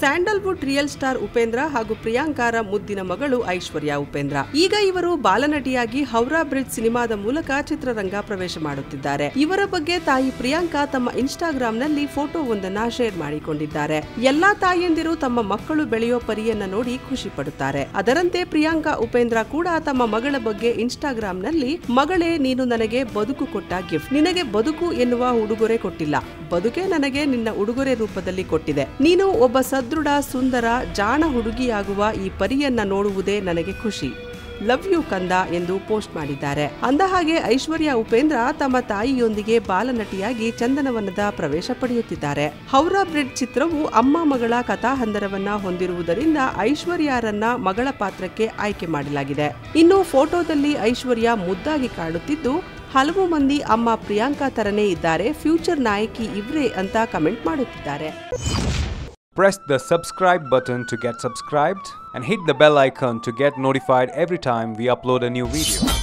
Sandalwood real star Upendra ಹಾಗೂ ಪ್ರಿಯಾಂಕಾರ ಮುದ್ದಿನ ಮಗಳು ಐಶ್ವರ್ಯ ಉಪೇಂದ್ರ ಈಗ ಇವರು ಬಾಲನಟಿಯಾಗಿ ಹೌರಾ ಬ್ರಿಡ್ಜ್ ಸಿನಿಮಾದ ಮೂಲಕ ಚಿತ್ರರಂಗ ಪ್ರವೇಶ ಮಾಡುತ್ತಿದ್ದಾರೆ ಇವರ ಬಗ್ಗೆ ತಾಯಿ ಪ್ರಿಯಾಂಕಾ ತಮ್ಮ ಇನ್ಸ್ಟಾಗ್ರಾಮ್ ನಲ್ಲಿ ಫೋಟೋವೊಂದನ್ನ ಶೇರ್ ಮಾಡಿಕೊಂಡಿದ್ದಾರೆ ಎಲ್ಲಾ ತಾಯಂದಿರು ತಮ್ಮ ಮಕ್ಕಳು ಬೆಳೆಯೋ ಪರಿಯನ್ನ ನೋಡಿ ಖುಷಿ ಪಡುತ್ತಾರೆ ಅದರಂತೆ ಪ್ರಿಯಾಂಕಾ ಉಪೇಂದ್ರ ಕೂಡ ತಮ್ಮ ಮಗಳ ಬಗ್ಗೆ ಇನ್ಸ್ಟಾಗ್ರಾಮ್ ನಲ್ಲಿ ಮಗಳೇ ನೀನು ನನಗೆ ಬದುಕು ಕೊಟ್ಟ ಗಿಫ್ಟ್ ನಿನಗೆ ಬದುಕು ಎನ್ನುವ ಉಡುಗೊರೆ ಕೊಟ್ಟಿಲ್ಲ ಬದುಕೆ ನನಗೆ ನಿನ್ನ ಉಡುಗೊರೆ ರೂಪದಲ್ಲಿ ಕೊಟ್ಟಿದೆ ನೀನು ಒಬ್ಬ ಸದೃಢ ಸುಂದರ ಜಾಣ ಹುಡುಗಿಯಾಗುವ ಈ ಪರಿಯನ್ನ ನೋಡುವುದೇ ನನಗೆ ಖುಷಿ ಲವ್ ಯು ಕಂದ ಎಂದು ಪೋಸ್ಟ್ ಮಾಡಿದ್ದಾರೆ ಅಂದಹಾಗೆ ಐಶ್ವರ್ಯ ಉಪೇಂದ್ರ ತಮ್ಮ ತಾಯಿಯೊಂದಿಗೆ ಬಾಲನಟಿಯಾಗಿ ಚಂದನವನದ ಪ್ರವೇಶ ಪಡೆಯುತ್ತಿದ್ದಾರೆ ಹೌರಾ ಬ್ರಿಡ್ಜ್ ಚಿತ್ರವು ಅಮ್ಮ ಮಗಳ ಕಥಾಹಂದರವನ್ನ ಹೊಂದಿರುವುದರಿಂದ ಐಶ್ವರ್ಯರನ್ನ ಮಗಳ ಪಾತ್ರಕ್ಕೆ ಆಯ್ಕೆ ಮಾಡಲಾಗಿದೆ ಇನ್ನು ಫೋಟೋದಲ್ಲಿ ಐಶ್ವರ್ಯ ಮುದ್ದಾಗಿ ಕಾಣುತ್ತಿದ್ದು ಹಲವು ಮಂದಿ ಅಮ್ಮ ಪ್ರಿಯಾಂಕಾ ತರನೇ ಇದ್ದಾರೆ ಫ್ಯೂಚರ್ ನಾಯಕಿ ಇವ್ರೇ ಅಂತ ಕಮೆಂಟ್ ಮಾಡುತ್ತಿದ್ದಾರೆ Press the subscribe button to get subscribed and hit the bell icon to get notified every time we upload a new video.